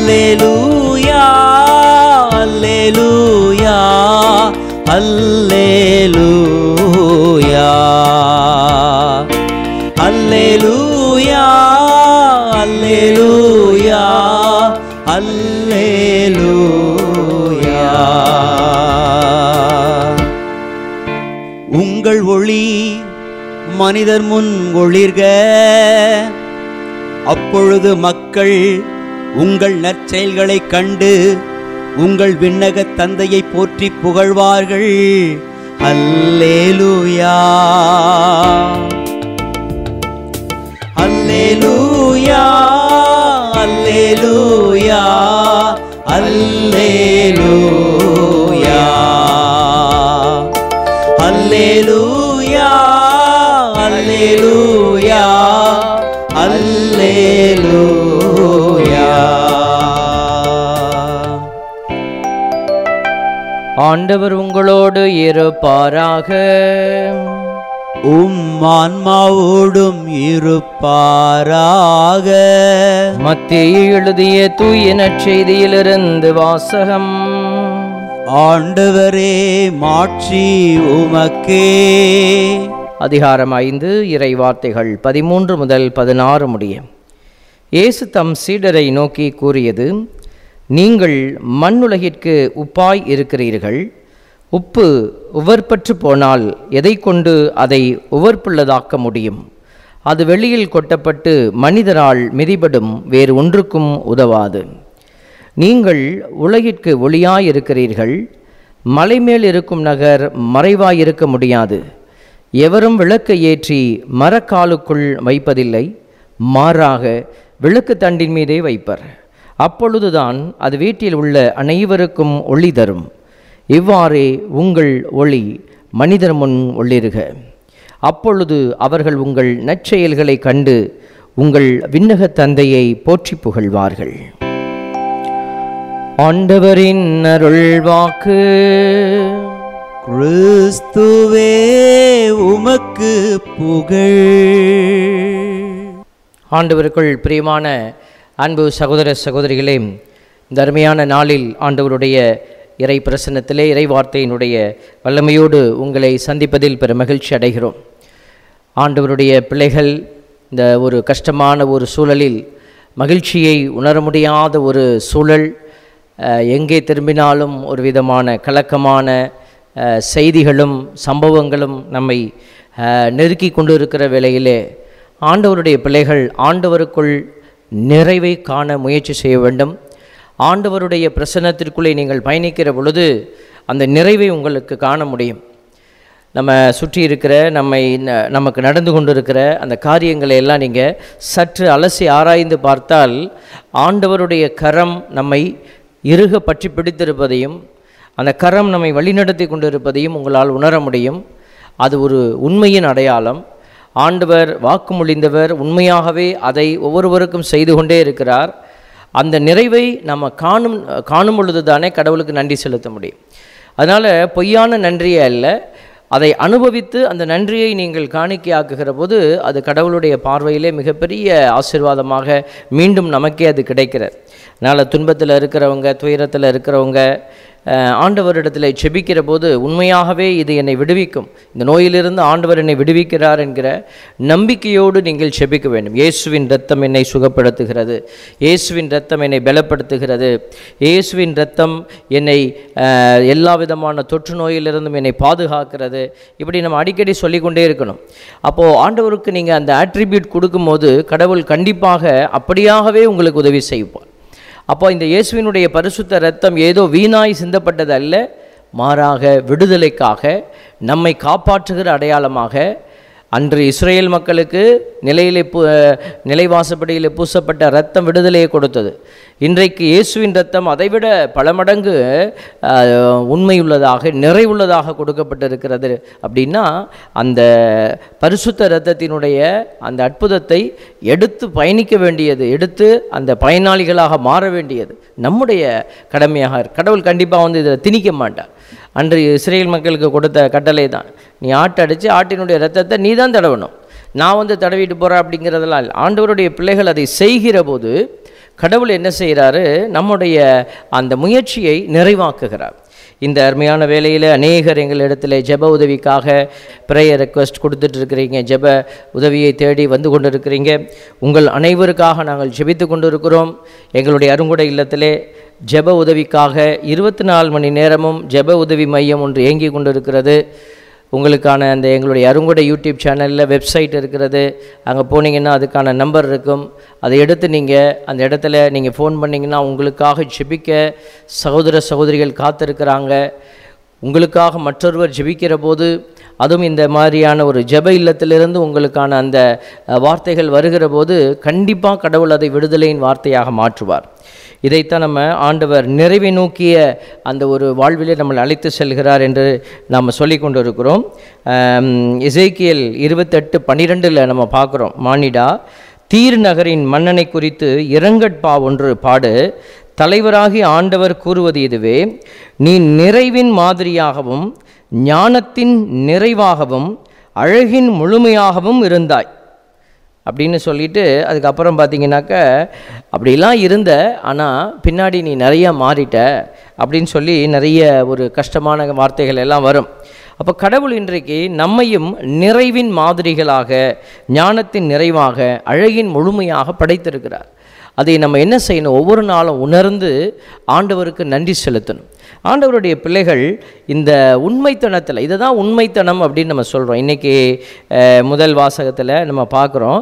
அல்லேலூயா அல்லேலூயா அல்லேலூயா அல்லேலூயா அல்லேலூயா அல்லேலூயா உங்கள் ஒளி மனிதர் முன் ஒளிர்க அப்பொழுது மக்கள் உங்கள் நற்செயல்களைக் கண்டு உங்கள் விண்ணக தந்தையை போற்றி புகழ்வார்கள் அல்லேலூயா அல்லேலூயா அல்லேலூயா அல்லேலூயா அல்லேலூயா அல்லேலூயா அல்லேலூயா ஆண்டவர் உங்களோடு இருப்பாராக உம் ஆன்மாவோடும் இருப்பாராக மத்திய எழுதிய தூய நற்செய்தியிலிருந்து வாசகம் ஆண்டவரே மாட்சி உமக்கே அதிகாரம் ஐந்து இறை வார்த்தைகள் பதிமூன்று முதல் பதினாறு முடிய இயேசு தம் சீடரை நோக்கி கூறியது நீங்கள் மண்ணுலகிற்கு உப்பாய் இருக்கிறீர்கள் உப்பு உவர்பற்று போனால் எதை கொண்டு அதை உவர்ப்புள்ளதாக்க முடியும் அது வெளியில் கொட்டப்பட்டு மனிதரால் மிதிபடும் வேறு ஒன்றுக்கும் உதவாது நீங்கள் உலகிற்கு ஒளியாயிருக்கிறீர்கள் மலை மேல் இருக்கும் நகர் மறைவாயிருக்க முடியாது எவரும் விளக்கை ஏற்றி மரக்காலுக்குள் வைப்பதில்லை மாறாக விளக்கு தண்டின் மீதே வைப்பர் அப்பொழுதுதான் அது வீட்டில் உள்ள அனைவருக்கும் ஒளி தரும் இவ்வாறே உங்கள் ஒளி மனிதர் முன் ஒளிருக அப்பொழுது அவர்கள் உங்கள் நற்செயல்களை கண்டு உங்கள் விண்ணக தந்தையை போற்றி புகழ்வார்கள் ஆண்டவரின் அருள்வாக்கு கிறிஸ்துவே உமக்கு புகழ் ஆண்டவருக்குள் பிரியமான அன்பு சகோதர சகோதரிகளே இந்த அருமையான நாளில் ஆண்டவருடைய இறை பிரசன்னத்திலே இறை வார்த்தையினுடைய வல்லமையோடு உங்களை சந்திப்பதில் பெரும் மகிழ்ச்சி அடைகிறோம் ஆண்டவருடைய பிள்ளைகள் இந்த ஒரு கஷ்டமான ஒரு சூழலில் மகிழ்ச்சியை உணர முடியாத ஒரு சூழல் அஹ், எங்கே திரும்பினாலும் ஒரு விதமான கலக்கமான அஹ், செய்திகளும் சம்பவங்களும் நம்மை அஹ், நெருக்கி கொண்டு இருக்கிற வேளையிலே ஆண்டவருடைய பிள்ளைகள் ஆண்டவருக்குள் நிறைவை காண முயற்சி செய்ய வேண்டும் ஆண்டவருடைய பிரசன்னத்திற்குள்ளே நீங்கள் பயணிக்கிற பொழுது அந்த நிறைவை உங்களுக்கு காண முடியும் நம்ம சுற்றி இருக்கிற நம்மை ந- நமக்கு நடந்து கொண்டிருக்கிற அந்த காரியங்களை எல்லாம் நீங்கள் சற்று அலசி ஆராய்ந்து பார்த்தால் ஆண்டவருடைய கரம் நம்மை இறுக பற்றி பிடித்திருப்பதையும் அந்த கரம் நம்மை வழிநடத்தி கொண்டிருப்பதையும் உங்களால் உணர முடியும் அது ஒரு உண்மையின் அடையாளம் ஆண்டவர் வாக்குமொழிந்தவர் உண்மையாகவே அதை ஒவ்வொருவருக்கும் செய்து கொண்டே இருக்கிறார் அந்த நிறைவை நம்ம காணும் காணும் பொழுது தானே கடவுளுக்கு நன்றி செலுத்த முடியும் அதனால் பொய்யான நன்றியே அல்ல அதை அனுபவித்து அந்த நன்றியை நீங்கள் காணிக்கையாக்குகிற போது அது கடவுளுடைய பார்வையிலே மிகப்பெரிய ஆசீர்வாதமாக மீண்டும் நமக்கே அது கிடைக்கிறது அதனால் துன்பத்தில் இருக்கிறவங்க துயரத்தில் இருக்கிறவங்க அஹ், ஆண்டவரிடத்தில் செபிக்கிற போது உண்மையாகவே இது என்னை விடுவிக்கும் இந்த நோயிலிருந்து ஆண்டவர் என்னை விடுவிக்கிறார் என்கிற நம்பிக்கையோடு நீங்கள் செபிக்க வேண்டும் இயேசுவின் ரத்தம் என்னை சுகப்படுத்துகிறது இயேசுவின் ரத்தம் என்னை பலப்படுத்துகிறது இயேசுவின் ரத்தம் என்னை அஹ், எல்லா விதமான தொற்று நோயிலிருந்தும் என்னை பாதுகாக்கிறது இப்படி நம்ம அடிக்கடி சொல்லிக்கொண்டே இருக்கணும் அப்போது ஆண்டவருக்கு நீங்கள் அந்த ஆட்ரிபியூட் கொடுக்கும்போது கடவுள் கண்டிப்பாக அப்படியாகவே உங்களுக்கு உதவி செய்வார் அப்போ இந்த இயேசுவினுடைய பரிசுத்த ரத்தம் ஏதோ வீணாய் சிந்தப்பட்டது அல்ல மாறாக விடுதலைக்காக நம்மை காப்பாற்றுகிற அடையாளமாக அன்று இஸ்ரேல் மக்களுக்கு நிலையிலே பூ நிலைவாசப்படியில் பூசப்பட்ட ரத்தம் விடுதலையை கொடுத்தது இன்றைக்கு இயேசுவின் ரத்தம் அதைவிட பல மடங்கு அஹ், உண்மையுள்ளதாக நிறைவுள்ளதாக கொடுக்கப்பட்டிருக்கிறது அப்படின்னா அந்த பரிசுத்த இரத்தத்தினுடைய அந்த அற்புதத்தை எடுத்து பயணிக்க வேண்டியது எடுத்து அந்த பயனாளிகளாக மாற வேண்டியது நம்முடைய கடமையாக இருக்கு. கடவுள் கண்டிப்பாக வந்து இதை திணிக்க மாட்டார் அன்று இஸ்ரேல் மக்களுக்கு கொடுத்த கட்டளை தான் நீ ஆட்டை அடித்து ஆட்டினுடைய ரத்தத்தை நீ தான் தடவணும் நான் வந்து தடவிட்டு போகிறேன் அப்படிங்கிறதெல்லாம் இல்லை. ஆண்டவருடைய பிள்ளைகள் அதை செய்கிற போது கடவுள் என்ன செய்கிறாரு நம்முடைய அந்த முயற்சியை நிறைவாக்குகிறார் இந்த அருமையான வேலையில் அநேகர் எங்களிடத்தில் ஜெப உதவிக்காக ப்ரேயர் ரெக்வஸ்ட் கொடுத்துட்டு இருக்கிறீங்க ஜெப உதவியை தேடி வந்து கொண்டு இருக்கிறீங்க உங்கள் அனைவருக்காக நாங்கள் ஜெபித்து கொண்டு இருக்கிறோம் எங்களுடைய அருங்குடை இல்லத்திலே ஜெப உதவிக்காக இருபத்தி நாலு மணி நேரமும் ஜெப உதவி மையம் ஒன்று இயங்கி கொண்டு இருக்கிறது உங்களுக்கான அந்த எங்களுடைய அருங்கொடை யூடியூப் சேனலில் வெப்சைட் இருக்கிறது அங்கே போனீங்கன்னா அதுக்கான நம்பர் இருக்கும் அதை எடுத்து நீங்கள் அந்த இடத்துல நீங்கள் ஃபோன் பண்ணிங்கன்னா உங்களுக்காக ஜெபிக்க சகோதர சகோதரிகள் காத்திருக்கிறாங்க உங்களுக்காக மற்றொருவர் ஜெபிக்கிற போது அதுவும் இந்த மாதிரியான ஒரு ஜெப இல்லத்திலிருந்து உங்களுக்கான அந்த அஹ், வார்த்தைகள் வருகிற போது கண்டிப்பாக கடவுள் அதை விடுதலையின் வார்த்தையாக மாற்றுவார் இதைத்தான் நம்ம ஆண்டவர் நிறைவை நோக்கிய அந்த ஒரு வாழ்விலே நம்மளை அழைத்து செல்கிறார் என்று நாம் சொல்லி கொண்டு இருக்கிறோம் இசைக்கியல் இருபத்தெட்டு பன்னிரெண்டில் நம்ம பார்க்குறோம் மானிடா தீர் நகரின் மன்னனை குறித்து இரங்கட்பா ஒன்று பாடு தலைவராகி ஆண்டவர் கூறுவது இதுவே நீ நிறைவின் மாதிரியாகவும் ஞானத்தின் நிறைவாகவும் அழகின் முழுமையாகவும் இருந்தாய் அப்படின்னு சொல்லிட்டு அதுக்கப்புறம் பார்த்தீங்கன்னாக்க அப்படிலாம் இருந்த ஆனால் பின்னாடி நீ நிறைய மாறிட்ட அப்படின்னு சொல்லி நிறைய ஒரு கஷ்டமான வார்த்தைகள் எல்லாம் வரும் அப்போ கடவுள் இன்றைக்கு நம்மையும் நிறைவின் மாதிரிகளாக ஞானத்தின் நிறைவாக அழகின் முழுமையாக படைத்திருக்கிறார் அதை நம்ம என்ன செய்யணும் ஒவ்வொரு நாளும் உணர்ந்து ஆண்டவருக்கு நன்றி செலுத்தணும் ஆண்டவருடைய பிள்ளைகள் இந்த உண்மைத்தனத்தில் இதை தான் உண்மைத்தனம் அப்படின்னு நம்ம சொல்கிறோம் இன்றைக்கி முதல் வாசகத்தில் நம்ம பார்க்குறோம்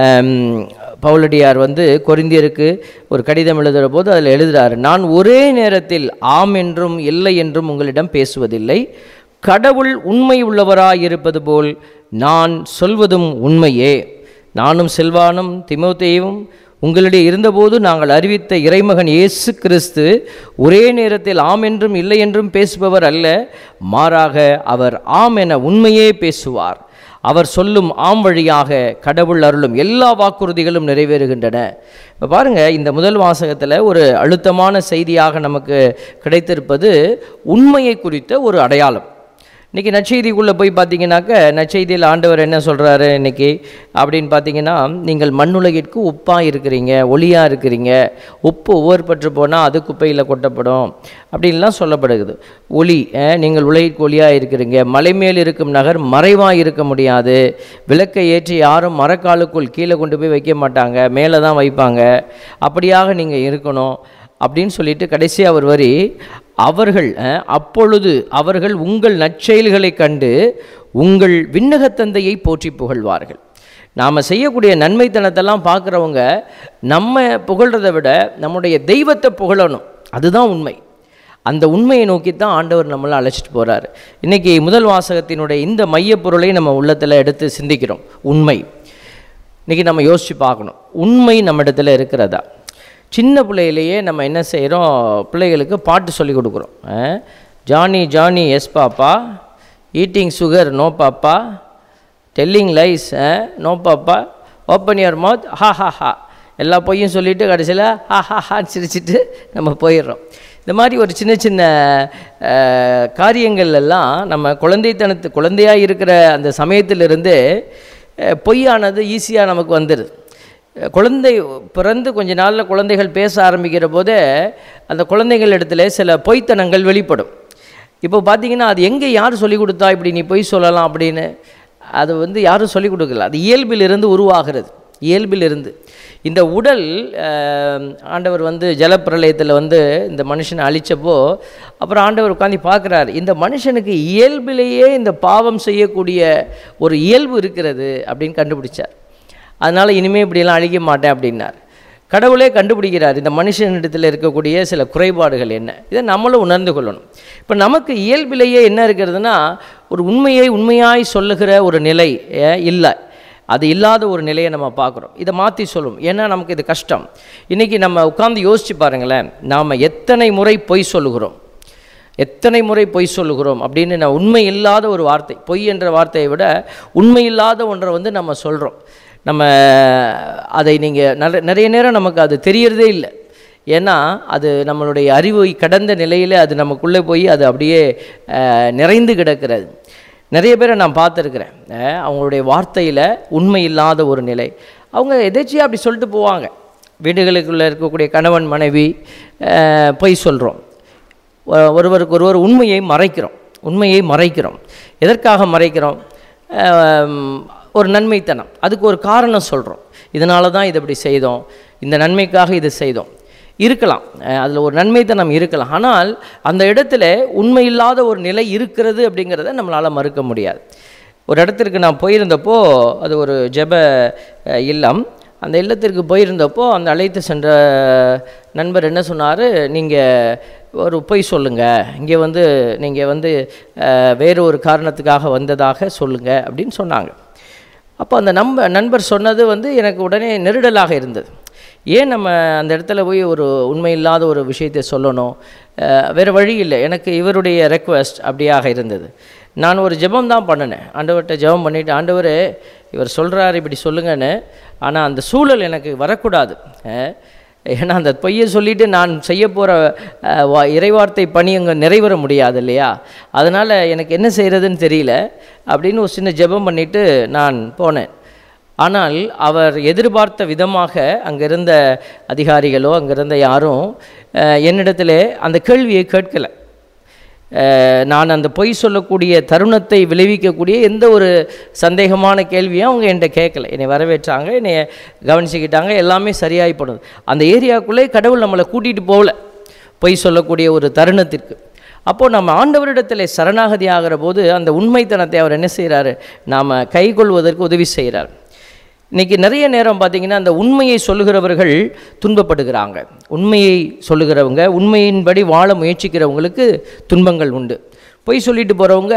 பவுலடியார் வந்து கொரிந்தியருக்கு ஒரு கடிதம் எழுதுகிற போது அதில் எழுதுகிறார் நான் ஒரே நேரத்தில் ஆம் என்றும் இல்லை என்றும் உங்களிடம் பேசுவதில்லை கடவுள் உண்மை உள்ளவராயிருப்பது போல் நான் சொல்வதும் உண்மையே நானும் செல்வானும் திமோத்தேயும் உங்களிடையே இருந்தபோது நாங்கள் அறிவித்த இறைமகன் இயேசு கிறிஸ்து ஒரே நேரத்தில் ஆம் என்றும் இல்லை என்றும் பேசுபவர் அல்ல மாறாக அவர் ஆம் என உண்மையே பேசுவார் அவர் சொல்லும் ஆம் வழியாக கடவுள் அருளும் எல்லா வாக்குறுதிகளும் நிறைவேறுகின்றன இப்போ பாருங்கள் இந்த முதல் வாசகத்தில் ஒரு அழுத்தமான செய்தியாக நமக்கு கிடைத்திருப்பது உண்மையை குறித்த ஒரு அடையாளம் இன்றைக்கி நற்செய்திக்குள்ளே போய் பார்த்தீங்கன்னாக்க நற்செய்தியில் ஆண்டவர் என்ன சொல்கிறாரு இன்றைக்கி அப்படின்னு பார்த்தீங்கன்னா நீங்கள் மண்ணுலகிற்கு உப்பாக இருக்கிறீங்க ஒளியாக இருக்கிறீங்க உப்பு ஒவ்வொரு போனால் அது குப்பையில் கொட்டப்படும் அப்படின்லாம் சொல்லப்படுகிறது ஒளி அஹ், நீங்கள் உலகிற்கு ஒளியாக இருக்கிறீங்க மலை மேல் இருக்கும் நகர் மறைவாக இருக்க முடியாது விளக்கை ஏற்றி யாரும் மரக்காலுக்குள் கீழே கொண்டு போய் வைக்க மாட்டாங்க மேலே தான் வைப்பாங்க அப்படியாக நீங்கள் இருக்கணும் அப்படின்னு சொல்லிட்டு கடைசி அவர் வரி அவர்கள் அஹ், அப்பொழுது அவர்கள் உங்கள் நற்செயல்களைக் கண்டு உங்கள் விண்ணகத் தந்தையை போற்றி புகழ்வார்கள் நாம் செய்யக்கூடிய நன்மைத்தனத்தெல்லாம் பார்க்குறவங்க நம்ம புகழ்றதை விட நம்முடைய தெய்வத்தை புகழணும் அதுதான் உண்மை அந்த உண்மையை நோக்கி தான் ஆண்டவர் நம்மளை அழைச்சிட்டு போகிறார் இன்றைக்கி முதல் வாசகத்தினுடைய இந்த மையப்பொருளை நம்ம உள்ளத்தில் எடுத்து சிந்திக்கிறோம் உண்மை இன்றைக்கி நம்ம யோசித்து பார்க்கணும் உண்மை நம்ம இடத்துல இருக்கிறதா சின்ன பிள்ளையிலேயே நம்ம என்ன செய்கிறோம் பிள்ளைகளுக்கு பாட்டு சொல்லி கொடுக்குறோம் ah, Johnny Johnny yes papa eating sugar no papa telling lies no papa open your mouth ha ha ஹா எல்லா பொய்யும் சொல்லிவிட்டு கடைசியில் ஹா ஹா ஹான்னு சிரிச்சிட்டு நம்ம போயிடுறோம் இந்த மாதிரி ஒரு சின்ன சின்ன அஹ், காரியங்கள் எல்லாம் நம்ம குழந்தைத்தனத்து குழந்தையாக இருக்கிற அந்த சமயத்திலிருந்து அஹ், பொய்யானது ஈஸியாக நமக்கு வந்துடுது குழந்தை பிறந்து கொஞ்ச நாளில் குழந்தைகள் பேச ஆரம்பிக்கிற போதே அந்த குழந்தைகள் இடத்துல சில பொய்த்தனங்கள் வெளிப்படும் இப்போ பார்த்தீங்கன்னா அது எங்கே யார் சொல்லி கொடுத்தா இப்படி நீ பொய் சொல்லலாம் அப்படின்னு அது வந்து யாரும் சொல்லிக் கொடுக்கல அது இயல்பிலிருந்து உருவாகிறது இயல்பிலிருந்து இந்த உடல் அஹ், ஆண்டவர் வந்து ஜலப்பிரளயத்தில் வந்து இந்த மனுஷனை அழிச்சப்போ அப்புறம் ஆண்டவர் உட்காந்து பார்க்குறாரு இந்த மனுஷனுக்கு இயல்பிலேயே இந்த பாவம் செய்யக்கூடிய ஒரு இயல்பு இருக்கிறது அப்படின்னு கண்டுபிடிச்சார் அதனால் இனிமேல் இப்படியெல்லாம் அழிக்க மாட்டேன் அப்படின்னார் கடவுளே கண்டுபிடிக்கிறார் இந்த மனுஷனிடத்தில் இருக்கக்கூடிய சில குறைபாடுகள் என்ன இதை நம்மளும் உணர்ந்து கொள்ளணும் இப்போ நமக்கு இயல்பிலேயே என்ன இருக்கிறதுனா ஒரு உண்மையை உண்மையாய் சொல்லுகிற ஒரு நிலை அஹ், இல்லை அது இல்லாத ஒரு நிலையை நம்ம பார்க்குறோம் இதை மாற்றி சொல்லும் ஏன்னா நமக்கு இது கஷ்டம் இன்றைக்கி நம்ம உட்காந்து யோசித்து பாருங்களேன் நாம் எத்தனை முறை பொய் சொல்லுகிறோம் எத்தனை முறை பொய் சொல்லுகிறோம் அப்படின்னு நான் உண்மை இல்லாத ஒரு வார்த்தை பொய் என்ற வார்த்தையை விட உண்மை இல்லாத ஒன்றை வந்து நம்ம சொல்கிறோம் நம்ம அதை நீங்கள் நிறைய நிறைய நேரம் நமக்கு அது தெரியறதே இல்லை ஏன்னா அது நம்மளுடைய அறிவை கடந்த நிலையில் அது நமக்குள்ளே போய் அது அப்படியே அஹ், நிறைந்து கிடக்கிறது நிறைய பேரை நான் பார்த்துருக்குறேன் அஹ், அவங்களுடைய வார்த்தையில் உண்மை இல்லாத ஒரு நிலை அவங்க எதாச்சியாக அப்படி சொல்லிட்டு போவாங்க வீடுகளுக்குள்ளே இருக்கக்கூடிய கணவன் மனைவி அஹ், பொய் சொல்கிறோம் ஒருவருக்கு ஒருவர் உண்மையை மறைக்கிறோம் உண்மையை மறைக்கிறோம் எதற்காக மறைக்கிறோம் அஹ், ஒரு நன்மைத்தனம் அதுக்கு ஒரு காரணம் சொல்கிறோம் இதனால தான் இதை இப்படி செய்தோம் இந்த நன்மைக்காக இது செய்தோம் இருக்கலாம் அதில் ஒரு நன்மைத்தனம் இருக்கலாம் ஆனால் அந்த இடத்துல உண்மையில்லாத ஒரு நிலை இருக்கிறது அப்படிங்கிறத நம்மளால் மறுக்க முடியாது ஒரு இடத்திற்கு நான் போயிருந்தப்போ அது ஒரு ஜெப அஹ், இல்லம் அந்த இல்லத்திற்கு போயிருந்தப்போ அந்த அழைத்து சென்ற நண்பர் என்ன சொன்னார் நீங்கள் ஒரு பொய் சொல்லுங்கள் இங்கே வந்து நீங்கள் வந்து அஹ், வேறு ஒரு காரணத்துக்காக வந்ததாக சொல்லுங்கள் அப்படின்னு சொன்னாங்க அப்போ அந்த நம்ப நண்பர் சொன்னது வந்து எனக்கு உடனே நெருடலாக இருந்தது ஏன் நம்ம அந்த இடத்துல போய் ஒரு உண்மையில்லாத ஒரு விஷயத்தை சொல்லணும் அஹ், வேறு வழி இல்லை எனக்கு இவருடைய ரெக்வஸ்ட் அப்படியாக இருந்தது நான் ஒரு ஜெபம் தான் பண்ணினேன் ஆண்டவர்கிட்ட ஜெபம் பண்ணிவிட்டு ஆண்டவர் இவர் சொல்கிறாரு இப்படி சொல்லுங்கன்னு ஆனால் அந்த சூழல் எனக்கு வரக்கூடாது அஹ், ஏன்னா அந்த பொய்யை சொல்லிட்டு நான் செய்ய போகிற இறைவார்த்தை பணி அங்கே நிறைவேற முடியாது இல்லையா அதனால் எனக்கு என்ன செய்கிறதுன்னு தெரியல அப்படின்னு ஒரு சின்ன ஜெபம் பண்ணிவிட்டு நான் போனேன் ஆனால் அவர் எதிர்பார்த்த விதமாக அங்கே இருந்த அதிகாரிகளோ அங்கே இருந்த யாரும் அஹ், என்னிடத்தில் அந்த கேள்வியை கேட்கலை அஹ், நான் அந்த பொய் சொல்லக்கூடிய தருணத்தை விளைவிக்கக்கூடிய எந்த ஒரு சந்தேகமான கேள்வியும் அவங்க என்கிட்ட கேட்கல என்னை வரவேற்றாங்க என்னை கவனிச்சுக்கிட்டாங்க எல்லாமே சரியாகி போனது அந்த ஏரியாவுக்குள்ளே கடவுள் நம்மளை கூட்டிகிட்டு போகல பொய் சொல்லக்கூடிய ஒரு தருணத்திற்கு அப்போது நம்ம ஆண்டவரிடத்தில் சரணாகதி ஆகிற போது அந்த உண்மைத்தனத்தை அவர் என்ன செய்கிறாரு நாம் கைக்கொள்வதற்கு உதவி செய்கிறார் இன்றைக்கி நிறைய நேரம் பார்த்தீங்கன்னா அந்த உண்மையை சொல்லுகிறவர்கள் துன்பப்படுகிறாங்க உண்மையை சொல்லுகிறவங்க உண்மையின்படி வாழ முயற்சிக்கிறவங்களுக்கு துன்பங்கள் உண்டு பொய் சொல்லிட்டு போகிறவங்க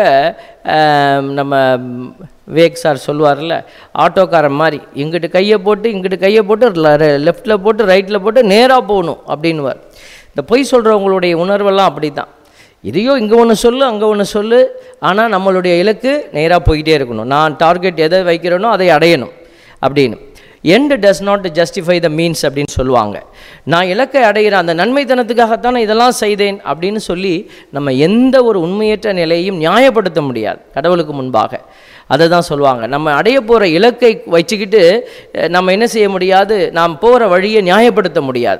நம்ம விவேக் சார் சொல்லுவார்ல ஆட்டோக்காரன் மாதிரி இங்கிட்டு கையை போட்டு இங்கிட்டு கையை போட்டு லெஃப்ட்டில் போட்டு ரைட்டில் போட்டு நேராக போகணும் அப்படின்னுவார் இந்த பொய் சொல்கிறவங்களுடைய உணர்வெல்லாம் அப்படி தான் இதையோ இங்கே ஒன்று சொல்லு அங்கே ஒன்று சொல்லு ஆனால் நம்மளுடைய இலக்கு நேராக போய்கிட்டே இருக்கணும் நான் டார்கெட் எதை வைக்கிறேனோ அதை அடையணும் அப்படின்னு end does not justify the means அப்படின்னு சொல்லுவாங்க நான் இலக்கை அடைகிற அந்த நன்மைத்தனத்துக்காகத்தான் நான் இதெல்லாம் செய்தேன் அப்படின்னு சொல்லி நம்ம எந்த ஒரு உண்மையற்ற நிலையையும் நியாயப்படுத்த முடியாது கடவுளுக்கு முன்பாக அதை தான் சொல்லுவாங்க நம்ம அடைய போகிற இலக்கை வச்சுக்கிட்டு அஹ், நம்ம என்ன செய்ய முடியாது நாம் போகிற வழியை நியாயப்படுத்த முடியாது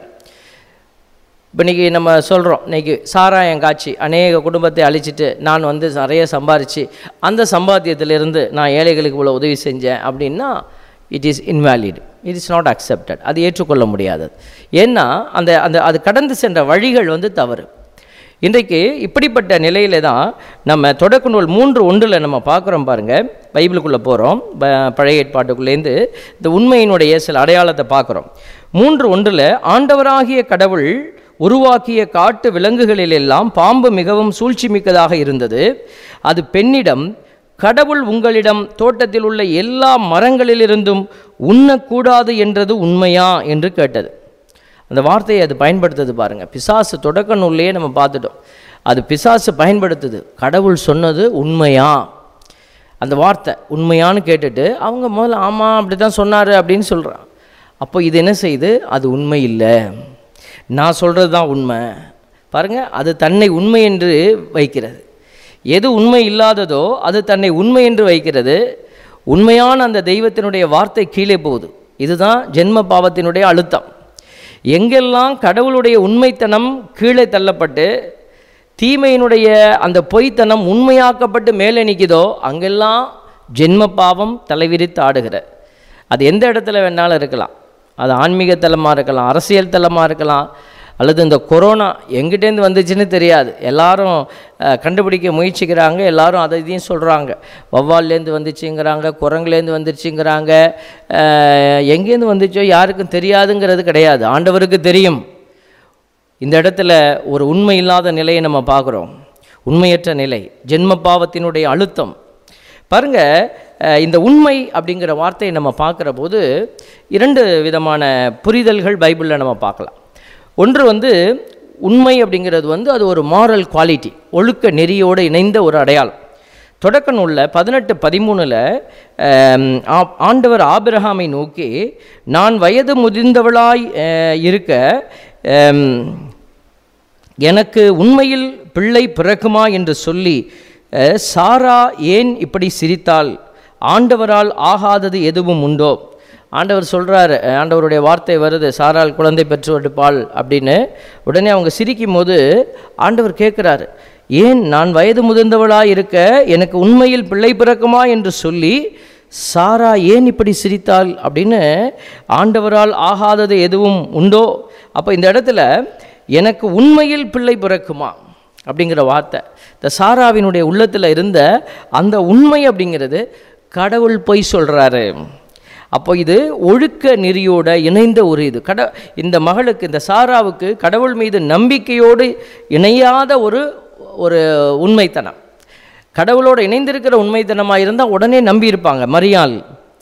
இப்போ இன்றைக்கி நம்ம சொல்கிறோம் இன்றைக்கி சாராயம் காட்சி அநேக குடும்பத்தை அழிச்சிட்டு நான் வந்து நிறைய சம்பாரித்து அந்த சம்பாத்தியத்திலிருந்து நான் ஏழைகளுக்கு இவ்வளோ உதவி செஞ்சேன் அப்படின்னா it is invalid it is not accepted அது ஏற்றுக்கொள்ள முடியாதது ஏன்னா அந்த அந்த அது கடந்து சென்ற வழிகள் வந்து தவறு இன்றைக்கு இப்படிப்பட்ட நிலையில தான் நம்ம தொடக்க நூல் மூன்று ஒன்றில் நம்ம பார்க்குறோம் பாருங்கள் பைபிளுக்குள்ளே போகிறோம் பழைய ஏற்பாட்டுக்குள்ளேருந்து இந்த உண்மையினுடைய சில அடையாளத்தை பார்க்குறோம் மூன்று ஒன்றில் ஆண்டவராகிய கடவுள் உருவாக்கிய காட்டு விலங்குகளிலெல்லாம் பாம்பு மிகவும் சூழ்ச்சி மிக்கதாக இருந்தது அது பெண்ணிடம் கடவுள் உங்களிடம் தோட்டத்தில் உள்ள எல்லா மரங்களிலிருந்தும் உண்ணக்கூடாது என்றது உண்மையா என்று கேட்டது அந்த வார்த்தையை அது பயன்படுத்துது பாருங்கள் பிசாசு தொடக்க நூல்லையே நம்ம பார்த்துட்டோம் அது பிசாசு பயன்படுத்துது கடவுள் சொன்னது உண்மையா அந்த வார்த்தை உண்மையான்னு கேட்டுட்டு அவங்க முதல்ல ஆமாம் அப்படி தான் சொன்னார் அப்படின்னு சொல்கிறான் அப்போ இது என்ன செய்யுது அது உண்மை இல்லை நான் சொல்கிறது தான் உண்மை பாருங்கள் அது தன்னை உண்மை என்று வைக்கிறது எது உண்மை இல்லாததோ அது தன்னை உண்மை என்று வைக்கிறது உண்மையான அந்த தெய்வத்தினுடைய வார்த்தை கீழே போகுது இதுதான் ஜென்ம பாவத்தினுடைய அழுத்தம் எங்கெல்லாம் கடவுளுடைய உண்மைத்தனம் கீழே தள்ளப்பட்டு தீமையினுடைய அந்த பொய்த்தனம் உண்மையாக்கப்பட்டு மேலே நிற்குதோ அங்கெல்லாம் ஜென்ம பாவம் தலைவிரித்து ஆடுகிற அது எந்த இடத்துல வேணாலும் இருக்கலாம் அது ஆன்மீக தலமாக இருக்கலாம் அரசியல் தலமாக இருக்கலாம் அல்லது இந்த கொரோனா எங்கிட்டேருந்து வந்துச்சுன்னு தெரியாது எல்லாரும் அஹ், கண்டுபிடிக்க முயற்சிக்கிறாங்க எல்லாரும் அதை இதையும் சொல்கிறாங்க வவ்வால்லேருந்து வந்துச்சுங்கிறாங்க குரங்குலேருந்து வந்துருச்சுங்கிறாங்க அஹ், எங்கேருந்து வந்துச்சோ யாருக்கும் தெரியாதுங்கிறது கிடையாது ஆண்டவருக்கு தெரியும் இந்த இடத்துல ஒரு உண்மை இல்லாத நிலையை நம்ம பார்க்குறோம் உண்மையற்ற நிலை ஜென்ம பாவத்தினுடைய அழுத்தம் பாருங்க அஹ், இந்த உண்மை அப்படிங்கிற வார்த்தையை நம்ம பார்க்குற போது இரண்டு விதமான புரிதல்கள் பைபிளில் நம்ம பார்க்கலாம் ஒன்று வந்து உண்மை அப்படிங்கிறது வந்து அது ஒரு மாரல் குவாலிட்டி ஒழுக்க நெறியோடு இணைந்த ஒரு அடையாளம் தொடக்க நூலில் பதினெட்டு பதிமூணில் ஆண்டவர் ஆபிரகாமை நோக்கி நான் வயது முதிர்ந்தவளாய் அஹ், இருக்க அம், எனக்கு உண்மையில் பிள்ளை பிறக்குமா என்று சொல்லி அஹ், சாரா ஏன் இப்படி சிரித்தாள் ஆண்டவரால் ஆகாதது எதுவும் உண்டோ ஆண்டவர் சொல்கிறாரு ஆண்டவருடைய வார்த்தை வருது சாரால் குழந்தை பெற்று எடுப்பாள் அப்படின்னு உடனே அவங்க சிரிக்கும் போது ஆண்டவர் கேட்குறாரு ஏன் நான் வயது முதிர்ந்தவளாக இருக்க எனக்கு உண்மையில் பிள்ளை பிறக்குமா என்று சொல்லி சாரா ஏன் இப்படி சிரித்தாள் அப்படின்னு ஆண்டவரால் ஆகாதது எதுவும் உண்டோ அப்போ இந்த இடத்துல எனக்கு உண்மையில் பிள்ளை பிறக்குமா அப்படிங்கிற வார்த்தை இந்த சாராவினுடைய உள்ளத்தில் இருந்த அந்த உண்மை அப்படிங்கிறது கடவுள் பொய் சொல்கிறாரு அப்போ இது ஒழுக்க நெறியோட இணைந்த ஒரு இது கட இந்த மகளுக்கு இந்த சாராவுக்கு கடவுள் மீது நம்பிக்கையோடு இணையாத ஒரு ஒரு உண்மைத்தனம் கடவுளோடு இணைந்திருக்கிற உண்மைத்தனமாக இருந்தால் உடனே நம்பியிருப்பாங்க மரியாள்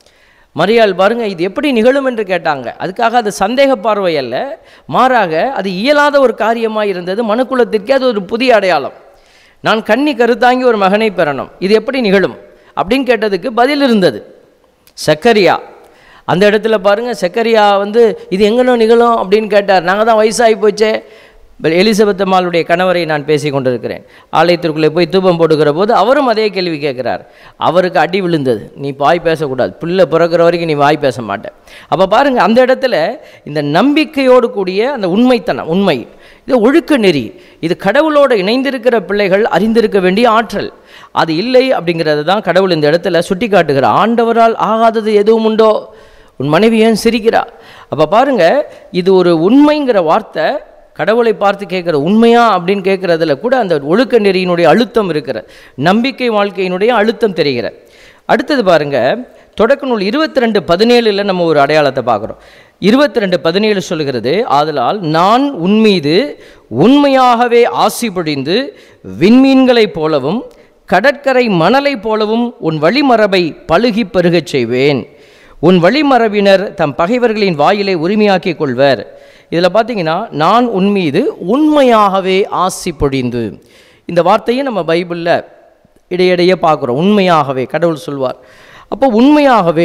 மரியாள் பாருங்க இது எப்படி நிகழும் என்று கேட்டாங்க அதுக்காக அது சந்தேக பார்வை அல்ல மாறாக அது இயலாத ஒரு காரியமாக இருந்தது மனுக்குலத்திற்கே அது ஒரு புதிய அடையாளம் நான் கன்னி கருத்தாங்கி ஒரு மகனை பெறணும் இது எப்படி நிகழும் அப்படின்னு கேட்டதுக்கு பதில் இருந்தது சக்கரியா அந்த இடத்துல பாருங்க சக்கரியா வந்து இது எங்கனோ நிகழும் அப்படின்னு கேட்டார் நாங்கள் தான் வயசாகி போச்சே பல் எலிசபெத் அம்மாளுடைய கணவரை நான் பேசி கொண்டிருக்கிறேன் ஆலயத்திற்குள்ளே போய் தூபம் போடுகிற போது அவரும் அதே கேள்வி கேட்குறார் அவருக்கு அடி விழுந்தது நீ வாய் பேசக்கூடாது பிள்ளை பிறக்கிற வரைக்கும் நீ வாய் பேச மாட்டேன் அப்போ பாருங்க அந்த இடத்துல இந்த நம்பிக்கையோடு கூடிய அந்த உண்மைத்தனம் உண்மை இது ஒழுக்க நெறி இது கடவுளோடு இணைந்திருக்கிற பிள்ளைகள் அறிந்திருக்க வேண்டிய ஆற்றல் அது இல்லை அப்படிங்கிறது தான் கடவுள் இந்த இடத்துல சுட்டி காட்டுகிறார் ஆண்டவரால் ஆகாதது எதுவும் உண்டோ உன் மனைவி ஏன் சிரிக்கிறா அப்போ பாருங்க இது ஒரு உண்மைங்கிற வார்த்தை கடவுளை பார்த்து கேட்குற உண்மையா அப்படின்னு கேட்குறதுல கூட அந்த ஒழுக்க நெறியினுடைய அழுத்தம் இருக்கிற நம்பிக்கை வாழ்க்கையினுடைய அழுத்தம் தெரிகிற அடுத்தது பாருங்க தொடக்க நூல் இருபத்தி ரெண்டு பதினேழுல நம்ம ஒரு அடையாளத்தை பார்க்குறோம் இருபத்தி ரெண்டு பதினேழு சொல்கிறது ஆதலால் நான் உன்மீது உண்மையாகவே ஆசி பொழிந்து விண்மீன்களைப் போலவும் கடற்கரை மணலைப் போலவும் உன் வழிமரபை பழுகி பெருகச் செய்வேன் உன் வழிமரபினர் தம் பகைவர்களின் வாயிலை உரிமையாக்கிக் கொள்வர் இதில் பார்த்தீங்கன்னா நான் உன்மீது உண்மையாகவே ஆசி பொழிந்து இந்த வார்த்தையை நம்ம பைபிளில் இடையிடையே பார்க்குறோம் உண்மையாகவே கடவுள் சொல்வார் அப்போ உண்மையாகவே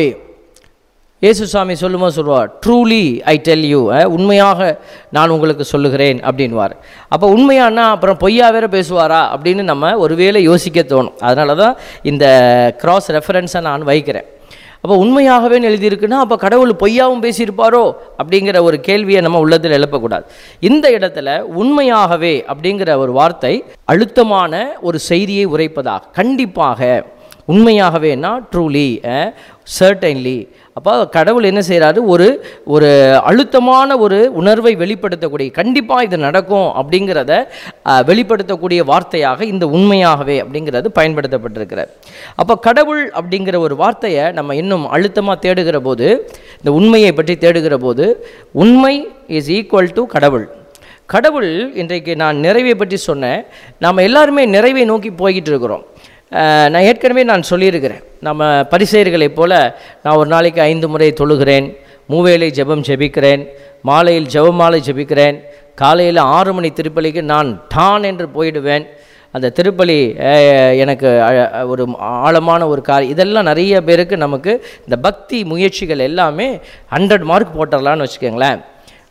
இயேசுசாமி சொல்லும்போது சொல்லுவார் ட்ரூலி ஐ டெல் யூ உண்மையாக நான் உங்களுக்கு சொல்லுகிறேன் அப்படின்வார் அப்போ உண்மையானா அப்புறம் பொய்யா வேற பேசுவாரா அப்படின்னு நம்ம ஒருவேளை யோசிக்க தோணும் அதனால தான் இந்த கிராஸ் ரெஃபரன்ஸை நான் வைக்கிறேன் அப்போ உண்மையாகவே எழுதியிருக்குன்னா அப்போ கடவுள் பொய்யாவும் பேசியிருப்பாரோ அப்படிங்கிற ஒரு கேள்வியை நம்ம உள்ளத்தில் எழுப்பக்கூடாது இந்த இடத்துல உண்மையாகவே அப்படிங்கிற ஒரு வார்த்தை அழுத்தமான ஒரு செய்தியை உரைப்பதாக கண்டிப்பாக உண்மையாகவேனா ட்ரூலி சர்டைன்லி அப்போ கடவுள் என்ன செய்கிறாரு ஒரு ஒரு அழுத்தமான ஒரு உணர்வை வெளிப்படுத்தக்கூடிய கண்டிப்பாக இது நடக்கும் அப்படிங்கிறத அஹ், வெளிப்படுத்தக்கூடிய வார்த்தையாக இந்த உண்மையாகவே அப்படிங்கிறது பயன்படுத்தப்பட்டிருக்கிறது அப்போ கடவுள் அப்படிங்கிற ஒரு வார்த்தையை நம்ம இன்னும் அழுத்தமாக தேடுகிற போது இந்த உண்மையை பற்றி தேடுகிற போது உண்மை இஸ் ஈக்குவல் டு கடவுள் கடவுள் இன்றைக்கு நான் நிறைவை பற்றி சொன்னேன் நாம் எல்லாருமே நிறைவை நோக்கி போய்கிட்டு இருக்கிறோம் அஹ், நான் ஏற்கனவே நான் சொல்லியிருக்கிறேன் நம்ம பரிசெயர்களைப் போல நான் ஒரு நாளைக்கு ஐந்து முறை தொழுகிறேன் மூவேளை ஜெபம் ஜெபிக்கிறேன் மாலையில் ஜெபமாலை ஜெபிக்கிறேன் காலையில் ஆறு மணி திருப்பலிக்கு நான் டான் என்று போயிடுவேன் அந்த திருப்பலி அஹ், எனக்கு அழ- ஒரு ஆழமான ஒரு காரியம் இதெல்லாம் நிறைய பேருக்கு நமக்கு இந்த பக்தி முயற்சிகள் எல்லாமே ஹண்ட்ரட் மார்க் போட்டுடலான்னு வச்சுக்கோங்களேன்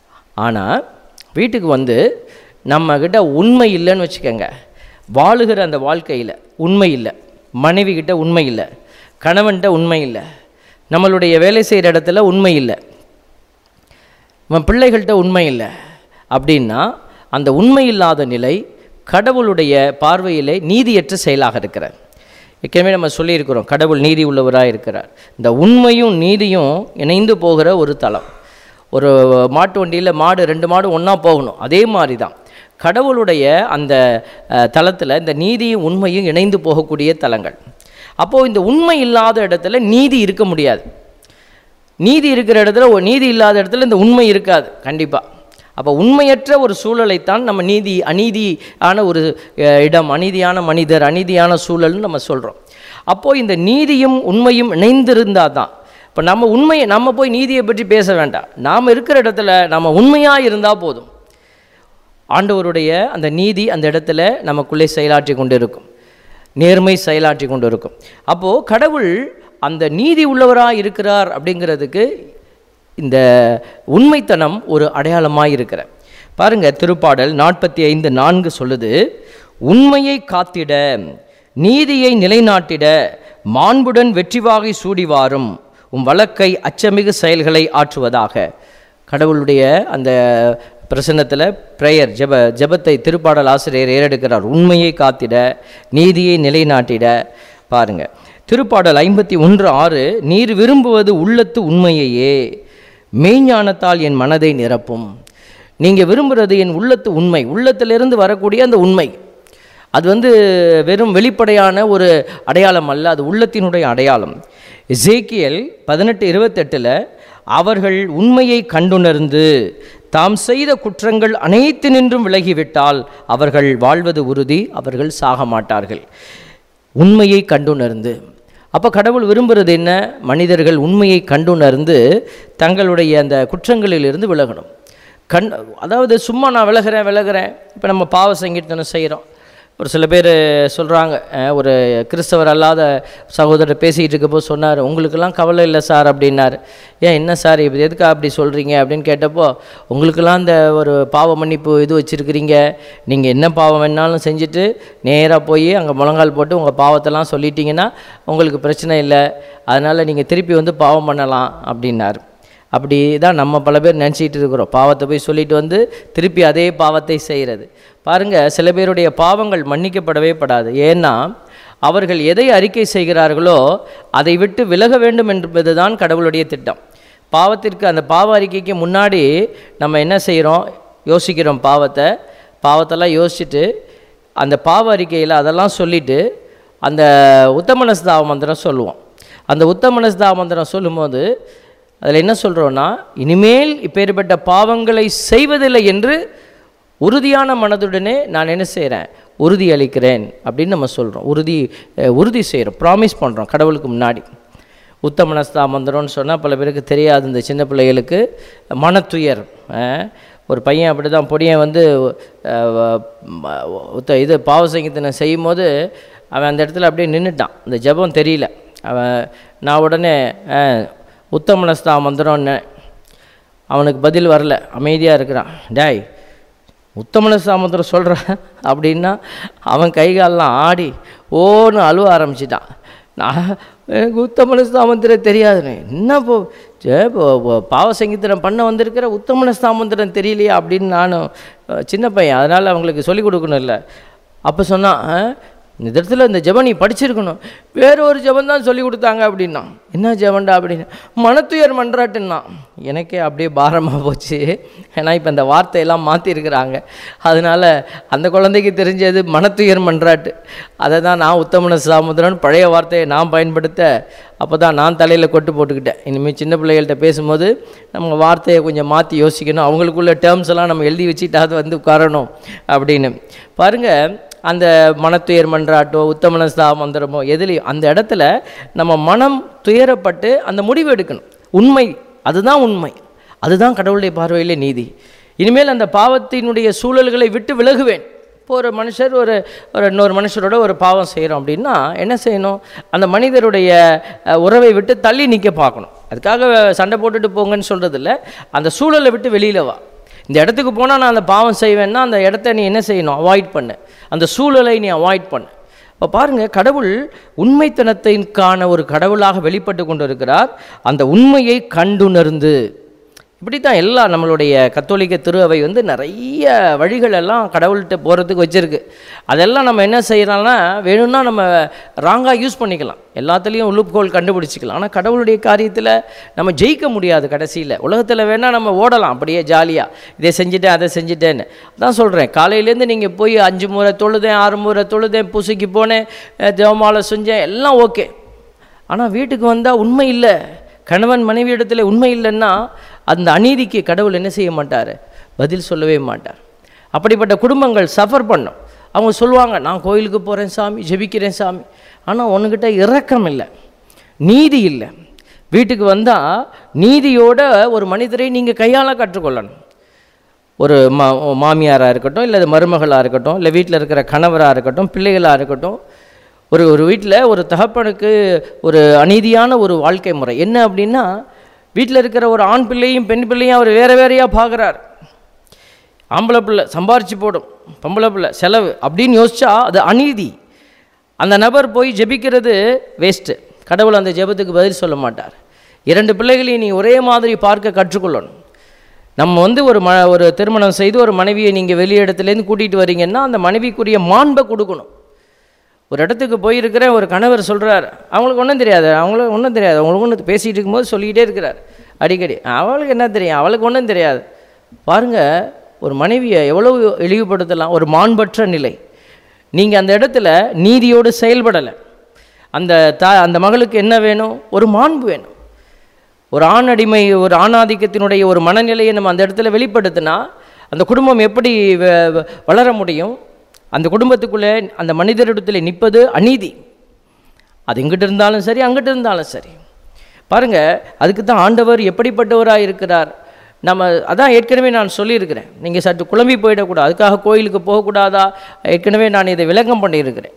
ஆனால் வீட்டுக்கு வந்து நம்மக்கிட்ட உண்மை இல்லைன்னு வச்சுக்கோங்க வாழுகிற அந்த வாழ்க்கையில் உண்மை இல்லை மனைவி கிட்ட உண்மை இல்லை கணவன்கிட்ட உண்மை இல்லை நம்மளுடைய வேலை செய்கிற இடத்துல உண்மை இல்லை நம்ம பிள்ளைகள்கிட்ட உண்மை இல்லை அப்படின்னா அந்த உண்மை இல்லாத நிலை கடவுளுடைய பார்வையிலே நீதியற்ற செயலாக இருக்கிறார் ஏற்கனவே நம்ம சொல்லியிருக்கிறோம் கடவுள் நீதி உள்ளவராக இருக்கிறார் இந்த உண்மையும் நீதியும் இணைந்து போகிற ஒரு தளம் ஒரு மாட்டு வண்டியில் மாடு ரெண்டு மாடு ஒன்றா போகணும் அதே மாதிரி தான் கடவுளுடைய அந்த தளத்தில் இந்த நீதியும் உண்மையும் இணைந்து போகக்கூடிய தலங்கள் அப்போது இந்த உண்மை இல்லாத இடத்துல நீதி இருக்க முடியாது நீதி இருக்கிற இடத்துல ஒரு நீதி இல்லாத இடத்துல இந்த உண்மை இருக்காது கண்டிப்பாக அப்போ உண்மையற்ற ஒரு சூழலைத்தான் நம்ம நீதி அநீதியான ஒரு அஹ், இடம் அநீதியான மனிதர் அநீதியான சூழல்னு நம்ம சொல்கிறோம் அப்போது இந்த நீதியும் உண்மையும் இணைந்திருந்தால் தான் இப்போ நம்ம உண்மையை நம்ம போய் நீதியை பற்றி பேச வேண்டாம் நாம் இருக்கிற இடத்துல நம்ம உண்மையாக இருந்தால் போதும் ஆண்டவருடைய அந்த நீதி அந்த இடத்துல நமக்குள்ளே செயலாற்றி கொண்டு இருக்கும் நேர்மை செயலாற்றி கொண்டு இருக்கும் அப்போது கடவுள் அந்த நீதி உள்ளவராக இருக்கிறார் அப்படிங்கிறதுக்கு இந்த உண்மைத்தனம் ஒரு அடையாளமாக இருக்கிற பாருங்க திருப்பாடல் நாற்பத்தி ஐந்து நான்கு சொல்லுது உண்மையை காத்திட நீதியை நிலைநாட்டிட மாண்புடன் வெற்றிவாகை சூடி வாரும் உம் வழக்கை அச்சமிகு செயல்களை ஆற்றுவதாக கடவுளுடைய அந்த பிரசன்னத்தில் ப்ரேயர் ஜெப ஜெபத்தை திருப்பாடல் ஆசிரியர் ஏறெடுக்கிறார் உண்மையை காத்திட நீதியை நிலைநாட்டிட பாருங்க திருப்பாடல் ஐம்பத்தி ஒன்று ஆறு நீர் விரும்புவது உள்ளத்து உண்மையையே மெய்ஞானத்தால் என் மனதை நிரப்பும் நீங்கள் விரும்புகிறது என் உள்ளத்து உண்மை உள்ளத்திலிருந்து வரக்கூடிய அந்த உண்மை அது வந்து வெறும் வெளிப்படையான ஒரு அடையாளம் அல்ல அது உள்ளத்தினுடைய அடையாளம் எசேக்கியல் பதினெட்டு இருபத்தெட்டில் அவர்கள் உண்மையை கண்டுணர்ந்து தாம் செய்த குற்றங்கள் அனைத்து நின்றும் விலகிவிட்டால் அவர்கள் வாழ்வது உறுதி அவர்கள் சாக மாட்டார்கள் உண்மையை கண்டுணர்ந்து அப்போ கடவுள் விரும்புகிறது என்ன மனிதர்கள் உண்மையை கண்டுணர்ந்து தங்களுடைய அந்த குற்றங்களிலிருந்து விலகணும் கண் அதாவது சும்மா நான் விலகிறேன் விலகிறேன் இப்போ நம்ம பாவ சங்கீர்த்தனம் செய்கிறோம் ஒரு சில பேர் சொல்கிறாங்க ஒரு கிறிஸ்தவர் அல்லாத சகோதரர் பேசிகிட்டு இருக்கப்போ சொன்னார் உங்களுக்கெல்லாம் கவலை இல்லை சார் அப்படின்னாரு ஏன் என்ன சார் இப்போ எதுக்கா அப்படி சொல்கிறீங்க அப்படின்னு கேட்டப்போ உங்களுக்கெல்லாம் இந்த ஒரு பாவ மன்னிப்பு இது வச்சுருக்கிறீங்க நீங்கள் என்ன பாவம் வேணாலும் செஞ்சுட்டு நேராக போய் அங்கே முழங்கால் போட்டு உங்கள் பாவத்தெல்லாம் சொல்லிட்டீங்கன்னா உங்களுக்கு பிரச்சனை இல்லை அதனால் நீங்கள் திருப்பி வந்து பாவம் பண்ணலாம் அப்படின்னாரு அப்படி தான் நம்ம பல பேர் நினச்சிட்டு இருக்கிறோம் பாவத்தை போய் சொல்லிட்டு வந்து திருப்பி அதே பாவத்தை செய்கிறது பாருங்கள் சில பேருடைய பாவங்கள் மன்னிக்கப்படவே படாது ஏன்னா அவர்கள் எதை அறிக்கை செய்கிறார்களோ அதை விட்டு விலக வேண்டும் என்பது தான் கடவுளுடைய திட்டம் பாவத்திற்கு அந்த பாவ அறிக்கைக்கு முன்னாடி நம்ம என்ன செய்கிறோம் யோசிக்கிறோம் பாவத்தை பாவத்தெல்லாம் யோசிச்சுட்டு அந்த பாவ அறிக்கையில் அதெல்லாம் சொல்லிவிட்டு அந்த உத்தமனஸ்தாவ மந்திரம் சொல்லுவோம் அந்த உத்தமனஸ்தாவ மந்திரம் சொல்லும்போது அதில் என்ன சொல்கிறோன்னா இனிமேல் இப்பேற்பட்ட பாவங்களை செய்வதில்லை என்று உறுதியான மனதுடனே நான் என்ன செய்கிறேன் உறுதி அளிக்கிறேன் அப்படின்னு நம்ம சொல்கிறோம் உறுதி அஹ், உறுதி செய்கிறோம் ப்ராமிஸ் பண்ணுறோம் கடவுளுக்கு முன்னாடி உத்தமனஸ்தா மந்திரம்னு சொன்னால் பல பேருக்கு தெரியாது இந்த சின்ன பிள்ளைகளுக்கு மனத்துயர் அஹ், ஒரு பையன் அப்படி தான் பொடியன் வந்து அஹ், வ- ம- உத்த இது பாவ சங்கீதனை செய்யும் போது அவன் அந்த இடத்துல அப்படியே நின்றுட்டான் இந்த ஜெபம் தெரியல அவன் நான் உடனே அஹ், உத்தமனஸ்தா மந்திரம்னு அவனுக்கு பதில் வரல அமைதியாக இருக்கிறான் டேய் உத்தமன சாமந்திரம் சொல்கிற அப்படின்னா அவன் கை காலெல்லாம் ஆடி ஓன்னு அழுவ ஆரம்பிச்சிட்டான் நான் எனக்கு உத்தமன சாமந்திரம் தெரியாதுன்னு என்ன இப்போ ஜே, இப்போ இப்போ பாவ சங்கீதனம் பண்ண வந்திருக்கிற உத்தமன சாமந்திரம் தெரியலையா அப்படின்னு நானும் அஹ், சின்ன பையன் அதனால் அவங்களுக்கு சொல்லிக் கொடுக்கணும் இல்லை அப்போ சொன்னான் "ஆ, இந்த இடத்துல இந்த ஜெபம் நீ படிச்சிருக்கணும் வேற ஒரு ஜெபம் தான் சொல்லி கொடுத்தாங்க அப்படின்னா என்ன ஜெபண்டா அப்படின்னு மனத்துயர் மன்றாட்டுன்னா எனக்கே அப்படியே பாரமாக போச்சு ஏன்னா இப்போ இந்த வார்த்தையெல்லாம் மாற்றிருக்கிறாங்க அதனால அந்த குழந்தைக்கு தெரிஞ்சது மனத்துயர் மன்றாட்டு அதை தான் நான் உத்தமன சாமுத்திரன் பழைய வார்த்தையை நான் பயன்படுத்த அப்போ தான் நான் தலையில் கொட்டு போட்டுக்கிட்டேன் இனிமேல் சின்ன பிள்ளைகள்கிட்ட பேசும்போது நம்ம வார்த்தையை கொஞ்சம் மாற்றி யோசிக்கணும் அவங்களுக்குள்ள டேர்ம்ஸ் எல்லாம் நம்ம எழுதி வச்சுட்டாவது வந்து உட்காரணும் அப்படின்னு பாருங்கள் அந்த மனத்துயர் மன்றாட்டோ உத்தமனஸ்தா மந்திரமோ எதுலேயும் அந்த இடத்துல நம்ம மனம் துயரப்பட்டு அந்த முடிவு எடுக்கணும் உண்மை அதுதான் உண்மை அதுதான் கடவுளுடைய பார்வையிலே நீதி இனிமேல் அந்த பாவத்தினுடைய சூழல்களை விட்டு விலகுவேன் இப்போ ஒரு மனுஷர் ஒரு ஒரு இன்னொரு மனுஷரோட ஒரு பாவம் செய்கிறோம் அப்படின்னா என்ன செய்யணும் அந்த மனிதருடைய அஹ், உறவை விட்டு தள்ளி நிற்க பார்க்கணும் அதுக்காக சண்டை போட்டுட்டு போங்கன்னு சொல்கிறது இல்ல அந்த சூழலை விட்டு வெளியில் வா இந்த இடத்துக்கு போனால் நான் அந்த பாவம் செய்வேன்னா அந்த இடத்த நீ என்ன செய்யணும் அவாய்ட் பண்ணு அந்த சூழலை நீ அவாய்ட் பண்ணு இப்போ பாருங்கள் கடவுள் உண்மைத்தனத்திற்கான ஒரு கடவுளாக வெளிப்பட்டு கொண்டு இருக்கிறார் அந்த உண்மையை கண்டுணர்ந்து இப்படி தான் எல்லாம் நம்மளுடைய கத்தோலிக்க திரு அவை வந்து நிறைய வழிகள் எல்லாம் கடவுள்கிட்ட போகிறதுக்கு வச்சுருக்கு அதெல்லாம் நம்ம என்ன செய்யலாம்னா வேணும்னா நம்ம ராங்காக யூஸ் பண்ணிக்கலாம் எல்லாத்துலேயும் உளுப்புகோல் கண்டுபிடிச்சிக்கலாம் ஆனால் கடவுளுடைய காரியத்தில் நம்ம ஜெயிக்க முடியாது கடைசியில் உலகத்தில் வேணால் நம்ம ஓடலாம் அப்படியே ஜாலியாக இதை செஞ்சுட்டேன் அதை செஞ்சுட்டேன்னு அதான் சொல்கிறேன் காலையிலேருந்து நீங்கள் போய் அஞ்சு முறை தொழுதேன் ஆறு முறை தொழுதேன் பூசைக்கு போனேன் அஹ் ஜெபமாலை செஞ்சேன் எல்லாம் ஓகே ஆனால் வீட்டுக்கு வந்தால் உண்மை இல்லை கணவன் மனைவி இடத்துல உண்மை இல்லைன்னா அந்த அநீதிக்கு கடவுள் என்ன செய்ய மாட்டார் பதில் சொல்லவே மாட்டார் அப்படிப்பட்ட குடும்பங்கள் சஃபர் பண்ணும் அவங்க சொல்லுவாங்க நான் கோயிலுக்கு போகிறேன் சாமி ஜெபிக்கிறேன் சாமி ஆனால் உன்கிட்ட இரக்கம் இல்லை நீதி இல்லை வீட்டுக்கு வந்தால் நீதியோட ஒரு மனிதரை நீங்கள் கையாள கற்றுக்கொள்ளணும் ஒரு மா மாமியாராக இருக்கட்டும் இல்லை மருமகளாக இருக்கட்டும் இல்லை வீட்டில் இருக்கிற கணவராக இருக்கட்டும் பிள்ளைகளாக இருக்கட்டும் ஒரு ஒரு வீட்டில் ஒரு தகப்பனுக்கு ஒரு அநீதியான ஒரு வாழ்க்கை முறை என்ன அப்படின்னா வீட்டில் இருக்கிற ஒரு ஆண் பிள்ளையும் பெண் பிள்ளையும் அவர் வேறு வேறையாக பார்க்குறார் ஆம்பளை பிள்ளை சம்பாரிச்சு போடும் பொம்பளை பிள்ளை செலவு அப்படின்னு யோசிச்சா அது அநீதி அந்த நபர் போய் ஜெபிக்கிறது வேஸ்ட்டு கடவுள் அந்த ஜெபத்துக்கு பதில் சொல்ல மாட்டார் இரண்டு பிள்ளைகளையும் நீ ஒரே மாதிரி பார்க்க கற்றுக்கொள்ளணும் நம்ம வந்து ஒரு ம ஒரு திருமணம் செய்து ஒரு மனைவியை நீங்கள் வெளி இடத்துலேருந்து கூட்டிகிட்டு வரீங்கன்னா அந்த மனைவிக்குரிய மாண்பை கொடுக்கணும் ஒரு இடத்துக்கு போயிருக்கிறேன் ஒரு கணவர் சொல்கிறார் அவங்களுக்கு ஒன்றும் தெரியாது அவங்களுக்கு ஒன்றும் தெரியாது அவங்களுக்கு ஒன்று பேசிகிட்டு இருக்கும்போது சொல்லிக்கிட்டே இருக்கிறார் அடிக்கடி அவளுக்கு என்ன தெரியும் அவளுக்கு ஒன்றும் தெரியாது பாருங்கள் ஒரு மனைவியை எவ்வளவு இழிவுபடுத்தலாம் ஒரு மாண்பற்ற நிலை நீங்கள் அந்த இடத்துல நீதியோடு செயல்படலை அந்த தா அந்த மகளுக்கு என்ன வேணும் ஒரு மாண்பு வேணும் ஒரு ஆண் அடிமை ஒரு ஆணாதிக்கத்தினுடைய ஒரு மனநிலையை நம்ம அந்த இடத்துல வெளிப்படுத்தினா அந்த குடும்பம் எப்படி வ- வ- வளர முடியும் அந்த குடும்பத்துக்குள்ளே அந்த மனிதரிடத்தில் நிற்பது அநீதி அது இங்கிட்டு இருந்தாலும் சரி அங்கிட்டு இருந்தாலும் சரி பாருங்க அதுக்கு தான் ஆண்டவர் எப்படிப்பட்டவராக இருக்கிறார் நம்ம அதான் ஏற்கனவே நான் சொல்லியிருக்கிறேன் நீங்கள் சற்று குழம்பி போயிடக்கூடாது அதுக்காக கோயிலுக்கு போகக்கூடாதா ஏற்கனவே நான் இதை விளக்கம் பண்ணியிருக்கிறேன்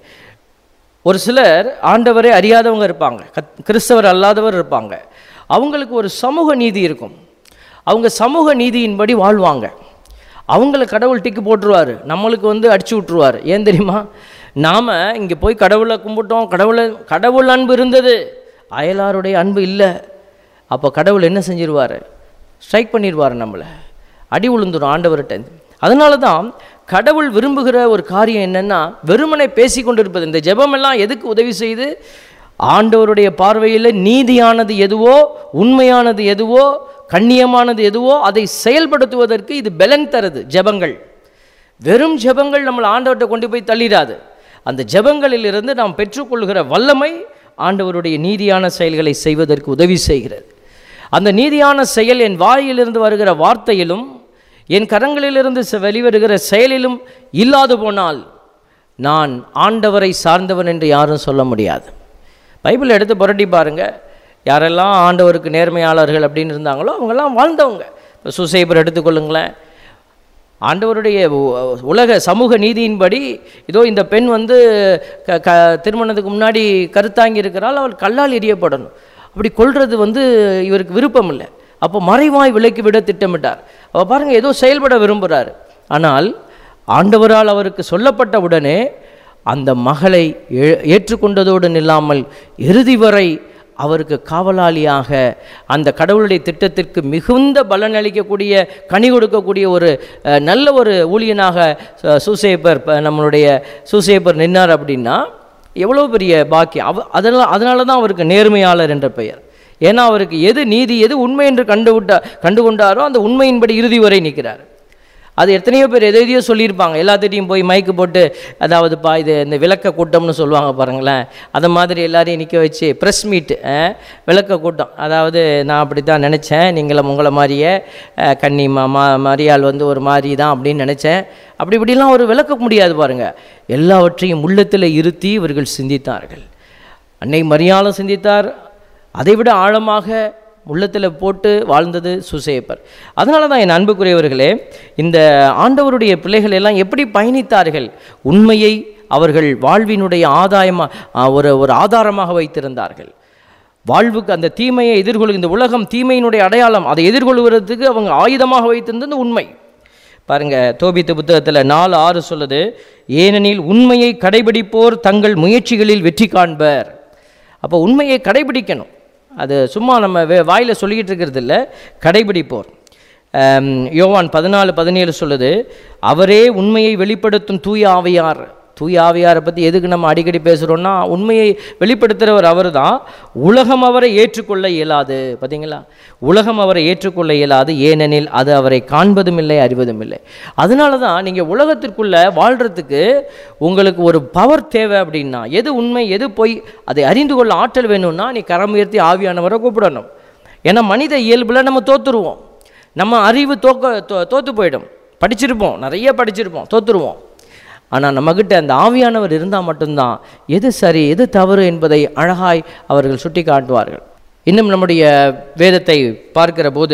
ஒரு சிலர் ஆண்டவரை அறியாதவங்க இருப்பாங்க கத் கிறிஸ்தவர் அல்லாதவர் இருப்பாங்க அவங்களுக்கு ஒரு சமூக நீதி இருக்கும் அவங்க சமூக நீதியின்படி வாழ்வாங்க அவங்கள கடவுள் டிக்கு போட்டுருவார் நம்மளுக்கு வந்து அடிச்சு விட்ருவார் ஏன் தெரியுமா நாம் இங்கே போய் கடவுளை கும்பிட்டோம் கடவுளை கடவுள் அன்பு இருந்தது அயலாருடைய அன்பு இல்லை அப்போ கடவுள் என்ன செஞ்சிருவார் ஸ்ட்ரைக் பண்ணிடுவார் நம்மளை அடி விழுந்துடும் ஆண்டவர்கிட்ட அதனால தான் கடவுள் விரும்புகிற ஒரு காரியம் என்னன்னா வெறுமனை பேசி கொண்டிருப்பது இந்த ஜெபமெல்லாம் எதுக்கு உதவி செய்து ஆண்டவருடைய பார்வையில் நீதியானது எதுவோ உண்மையானது எதுவோ கண்ணியமானது எதுவோ அதை செயல்படுத்துவதற்கு இது பலன் தருது ஜெபங்கள் வெறும் ஜெபங்கள் நம்மளை ஆண்டவர்கிட்ட கொண்டு போய் தள்ளிடாது அந்த ஜெபங்களிலிருந்து நாம் பெற்றுக்கொள்கிற வல்லமை ஆண்டவருடைய நீதியான செயல்களை செய்வதற்கு உதவி செய்கிறது அந்த நீதியான செயல் என் வாயிலிருந்து வருகிற வார்த்தையிலும் என் கரங்களிலிருந்து செ- வெளிவருகிற செயலிலும் இல்லாது போனால் நான் ஆண்டவரை சார்ந்தவன் என்று யாரும் சொல்ல முடியாது பைபிள் எடுத்து புரட்டி பாருங்க யாரெல்லாம் ஆண்டவருக்கு நேர்மையாளர்கள் அப்படின்னு இருந்தாங்களோ அவங்கெல்லாம் வாழ்ந்தவங்க இப்போ சுசேபர் எடுத்துக்கொள்ளுங்களேன் ஆண்டவருடைய உ- உலக சமூக நீதியின்படி இதோ இந்த பெண் வந்து க க திருமணத்துக்கு முன்னாடி கருத்தாங்கி இருக்கிறாள் அவள் கல்லால் எரியப்படணும் அப்படி கொல்றது வந்து இவருக்கு விருப்பம் இல்லை அப்போ மறைவாய் விலக்கி விட திட்டமிட்டார் அவ பாருங்க ஏதோ செயல்பட விரும்புகிறார் ஆனால் ஆண்டவரால் அவருக்கு சொல்லப்பட்ட உடனே அந்த மகளை ஏ- ஏற்றுக்கொண்டதோடு நில்லாமல் இறுதி வரை அவருக்கு காவலாளியாக அந்த கடவுளுடைய திட்டத்திற்கு மிகுந்த பலன் அளிக்கக்கூடிய கனி கொடுக்கக்கூடிய ஒரு அஹ், நல்ல ஒரு ஊழியனாக சு- சூசேப்பர் ப- நம்மளுடைய சூசேப்பர் நின்னார் அப்படின்னா எவ்வளோ பெரிய பாக்கியம் அவ அதனால் அதனால தான் அவருக்கு நேர்மையாளர் என்ற பெயர் ஏன்னா அவருக்கு எது நீதி எது உண்மை என்று கண்டு விட்டா கண்டு கொண்டாரோ அந்த உண்மையின்படி இறுதி வரை நிற்கிறார் அது எத்தனையோ பேர் எதை எதையோ சொல்லியிருப்பாங்க எல்லாத்திட்டையும் போய் மைக்கு போட்டு அதாவதுப்பா இது இந்த விளக்க கூட்டம்னு சொல்லுவாங்க பாருங்களேன் அதை மாதிரி எல்லாரையும் நிற்க வச்சு ப்ரெஸ் மீட்டு விளக்க கூட்டம் அதாவது நான் அப்படி தான் நினச்சேன் நீங்களும் உங்களை மாதிரியே அஹ், கன்னி மா மா- மரியாள் வந்து ஒரு மாதிரி தான் அப்படின்னு நினச்சேன் அப்படி இப்படிலாம் ஒரு விளக்க முடியாது பாருங்கள் எல்லாவற்றையும் உள்ளத்தில் இருத்தி இவர்கள் சிந்தித்தார்கள் அன்னை மரியாளும் சிந்தித்தார் அதைவிட ஆழமாக உள்ளத்தில் போட்டு வாழ்ந்தது சுசேப்பர் அதனால தான் என் அன்புக்குரியவர்களே இந்த ஆண்டவருடைய பிள்ளைகள் எல்லாம் எப்படி பயணித்தார்கள் உண்மையை அவர்கள் வாழ்வினுடைய ஆதாயமாக ஒரு ஒரு ஆதாரமாக வைத்திருந்தார்கள் வாழ்வுக்கு அந்த தீமையை எதிர்கொள் இந்த உலகம் தீமையினுடைய அடையாளம் அதை எதிர்கொள்வதற்கு அவங்க ஆயுதமாக வைத்திருந்தது உண்மை பாருங்க தோபித்து புத்தகத்தில் நாலு ஆறு சொல்லுது ஏனெனில் உண்மையை கடைபிடிப்போர் தங்கள் முயற்சிகளில் வெற்றி காண்பர் அப்போ உண்மையை கடைபிடிக்கணும் அது சும்மா நம்ம வே வாயில் சொல்லிக்கிட்டு இருக்கிறது இல்லை கடைபிடிப்போர் ஆம், யோவான் பதினாலு பதினேழு சொல்லுது அவரே உண்மையை வெளிப்படுத்தும் தூய ஆவியார் தூய ஆவியாரை பற்றி எதுக்கு நம்ம அடிக்கடி பேசுகிறோன்னா உண்மையை வெளிப்படுத்துகிறவர் அவர் தான் உலகம் அவரை ஏற்றுக்கொள்ள இயலாது பார்த்தீங்களா உலகம் அவரை ஏற்றுக்கொள்ள இயலாது ஏனெனில் அது அவரை காண்பதும் இல்லை அறிவதும் இல்லை அதனால தான் நீங்கள் உலகத்திற்குள்ளே வாழ்கிறதுக்கு உங்களுக்கு ஒரு பவர் தேவை அப்படின்னா எது உண்மை எது பொய் அதை அறிந்து கொள்ள ஆற்றல் வேணும்னா நீ கரம் உயர்த்தி ஆவியானவரை கூப்பிடணும் ஏன்னா மனித இயல்பில் நம்ம தோத்துருவோம் நம்ம அறிவு தோக்க தோ- தோத்து போயிடும் படிச்சிருப்போம் நிறைய படிச்சிருப்போம் தோத்துருவோம் ஆனால் நம்மக்கிட்ட அந்த ஆவியானவர் இருந்தால் மட்டும்தான் எது சரி எது தவறு என்பதை அழகாய் அவர்கள் சுட்டி காட்டுவார்கள் இன்னும் நம்முடைய வேதத்தை பார்க்கிற போது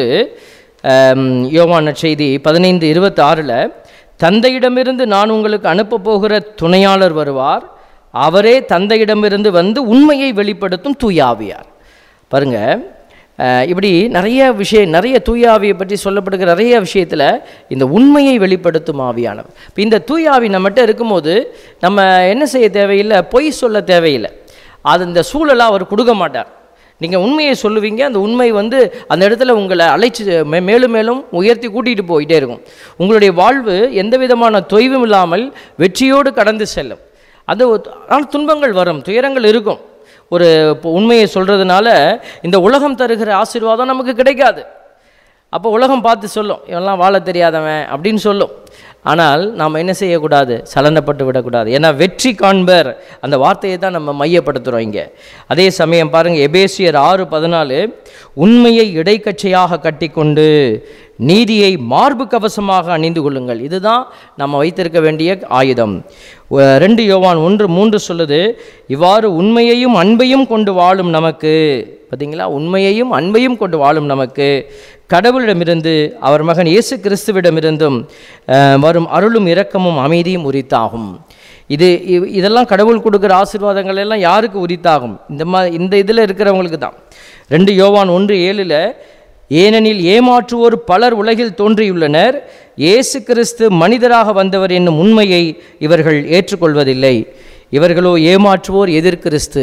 ஆம், யோவான் செய்தி பதினைந்து இருபத்தி ஆறில் தந்தையிடமிருந்து நான் உங்களுக்கு அனுப்ப போகிற துணையாளர் வருவார் அவரே தந்தையிடமிருந்து வந்து உண்மையை வெளிப்படுத்தும் தூய ஆவியார் பாருங்க அஹ், இப்படி நிறைய விஷயம் நிறைய தூய ஆவியை பற்றி சொல்லப்படுகிற நிறைய விஷயத்தில் இந்த உண்மையை வெளிப்படுத்தும் ஆவியானவர் இப்போ இந்த தூய ஆவி நம்மகிட்ட இருக்கும்போது நம்ம என்ன செய்ய தேவையில்லை பொய் சொல்ல தேவையில்லை அது இந்த சூழலை அவர் கொடுக்க மாட்டார் நீங்கள் உண்மையை சொல்லுவீங்க அந்த உண்மை வந்து அந்த இடத்துல உங்களை அழைச்சி மே- மேலும் மேலும் உயர்த்தி கூட்டிகிட்டு போயிட்டே இருக்கும் உங்களுடைய வாழ்வு எந்த விதமான தொய்வும் இல்லாமல் வெற்றியோடு கடந்து செல்லும் அது ஒரு- ஆனால் துன்பங்கள் வரும் துயரங்கள் இருக்கும் ஒரு இப்போ உண்மையை சொல்கிறதுனால இந்த உலகம் தருகிற ஆசீர்வாதம் நமக்கு கிடைக்காது அப்போ உலகம் பார்த்து சொல்லும் இவெல்லாம் வாழ தெரியாதவன் அப்படின்னு சொல்லும் ஆனால் நாம் என்ன செய்யக்கூடாது சலனப்பட்டு விடக்கூடாது ஏன்னா வெற்றி காண்பர் அந்த வார்த்தையை தான் நம்ம மையப்படுத்துகிறோம் இங்கே அதே சமயம் பாருங்கள் எபேசியர் ஆறு பதினாலு உண்மையை இடைக்கச்சையாக கட்டிக்கொண்டு நீதியை மார்பு கவசமாக அணிந்து கொள்ளுங்கள் இதுதான் நம்ம வைத்திருக்க வேண்டிய ஆயுதம் ஒ- ரெண்டு யோவான் ஒன்று மூன்று சொல்லுது இவ்வாறு உண்மையையும் அன்பையும் கொண்டு வாழும் நமக்கு பார்த்தீங்களா உண்மையையும் அன்பையும் கொண்டு வாழும் நமக்கு கடவுளிடமிருந்து அவர் மகன் இயேசு கிறிஸ்துவிடமிருந்தும் அஹ், வரும் அருளும் இரக்கமும் அமைதியும் உரித்தாகும் இது இ- இதெல்லாம் கடவுள் கொடுக்குற ஆசீர்வாதங்கள் எல்லாம் யாருக்கு உரித்தாகும் இந்த மா இந்த இதில் இருக்கிறவங்களுக்கு தான் ரெண்டு யோவான் ஒன்று ஏழில் ஏனெனில் ஏமாற்றுவோர் பலர் உலகில் தோன்றியுள்ளனர் இயேசு கிறிஸ்து மனிதராக வந்தவர் என்னும் உண்மையை இவர்கள் ஏற்றுக்கொள்வதில்லை இவர்களோ ஏமாற்றுவோர் எதிர் கிறிஸ்து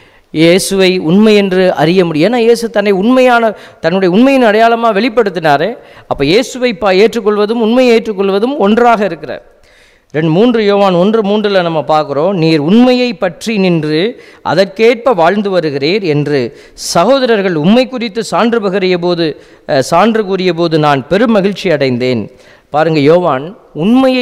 இயேசுவை உண்மை என்று அறிய முடியும் ஏன்னா இயேசு தன்னை உண்மையான தன்னுடைய உண்மையின் அடையாளமாக வெளிப்படுத்தினாரே அப்போ இயேசுவை பா ஏற்றுக்கொள்வதும் உண்மையை ஏற்றுக்கொள்வதும் ஒன்றாக இருக்கிறார் ரெண்டு மூன்று யோவான் ஒன்று மூன்றில் நம்ம பார்க்குறோம் நீர் உண்மையை பற்றி நின்று அதற்கேற்ப வாழ்ந்து வருகிறீர் என்று சகோதரர்கள் உண்மை குறித்து சான்று பகரிய போது அஹ், சான்று கூறிய போது நான் பெரும் மகிழ்ச்சி அடைந்தேன் பாருங்க யோவான் உண்மையை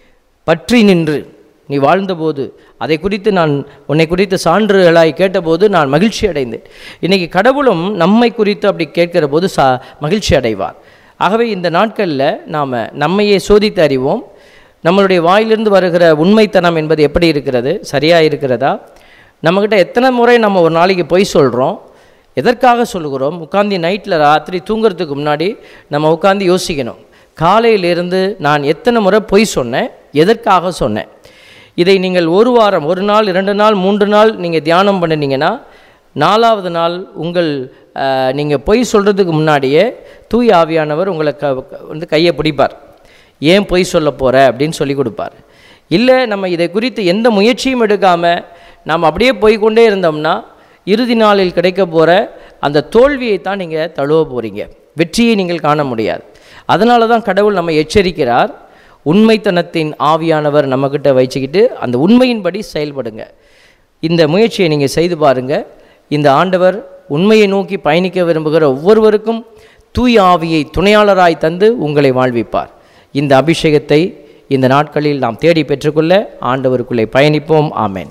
பற்றி நின்று நீ வாழ்ந்தபோது அதை குறித்து நான் உன்னை குறித்து சான்றுகளாய் கேட்டபோது நான் மகிழ்ச்சி அடைந்தேன் இன்னைக்கு கடவுளும் நம்மை குறித்து அப்படி கேட்கிற போது சா மகிழ்ச்சி அடைவார் ஆகவே இந்த நாட்களில் நாம் நம்மையே சோதித்து அறிவோம் நம்மளுடைய வாயிலிருந்து வருகிற உண்மைத்தனம் என்பது எப்படி இருக்கிறது சரியாக இருக்கிறதா நம்மக்கிட்ட எத்தனை முறை நம்ம ஒரு நாளைக்கு பொய் சொல்கிறோம் எதற்காக சொல்லுகிறோம் உட்காந்து நைட்டில் ராத்திரி தூங்குறதுக்கு முன்னாடி நம்ம உட்காந்து யோசிக்கணும் காலையிலிருந்து நான் எத்தனை முறை பொய் சொன்னேன் எதற்காக சொன்னேன் இதை நீங்கள் ஒரு வாரம் ஒரு நாள் இரண்டு நாள் மூன்று நாள் நீங்கள் தியானம் பண்ணினீங்கன்னா நாலாவது நாள் உங்கள் நீங்கள் பொய் சொல்கிறதுக்கு முன்னாடியே தூய் ஆவியானவர் உங்களை க க- வந்து கையை பிடிப்பார் ஏன் பொய் சொல்ல போகிற அப்படின்னு சொல்லி கொடுப்பார் இல்லை நம்ம இதை குறித்து எந்த முயற்சியும் எடுக்காமல் நாம் அப்படியே போய்க்கொண்டே இருந்தோம்னா இறுதி நாளில் கிடைக்க போகிற அந்த தோல்வியை தான் நீங்கள் தழுவ போகிறீங்க வெற்றியை நீங்கள் காண முடியாது அதனால தான் கடவுள் நம்ம எச்சரிக்கிறார் உண்மைத்தனத்தின் ஆவியானவர் நம்மக்கிட்ட வச்சுக்கிட்டு அந்த உண்மையின்படி செயல்படுங்க இந்த முயற்சியை நீங்கள் செய்து பாருங்கள் இந்த ஆண்டவர் உண்மையை நோக்கி பயணிக்க விரும்புகிற ஒவ்வொருவருக்கும் தூய ஆவியை துணையாளராய் தந்து உங்களை வாழ்விப்பார் இந்த அபிஷேகத்தை இந்த நாட்களில் நாம் தேடி பெற்றுக்கொள்ள ஆண்டவருக்குள்ளே பயணிப்போம் ஆமென்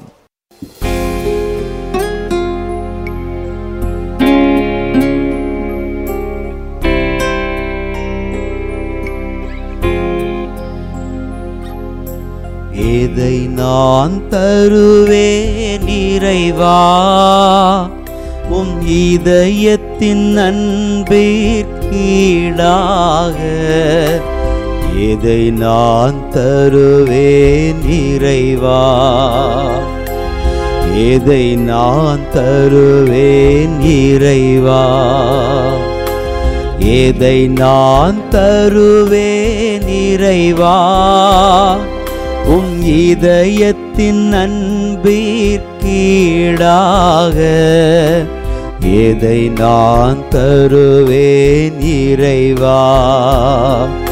எதை நான் தருவேன் இறைவா உம் இதயத்தின் அன்பிற்கீடாக எதை நான் தருவேன் இறைவா எதை நான் தருவேன் இறைவா எதை நான் தருவேன் இறைவா உம் இதயத்தின் அன்பிற்கீடாக எதை நான் தருவேன் இறைவா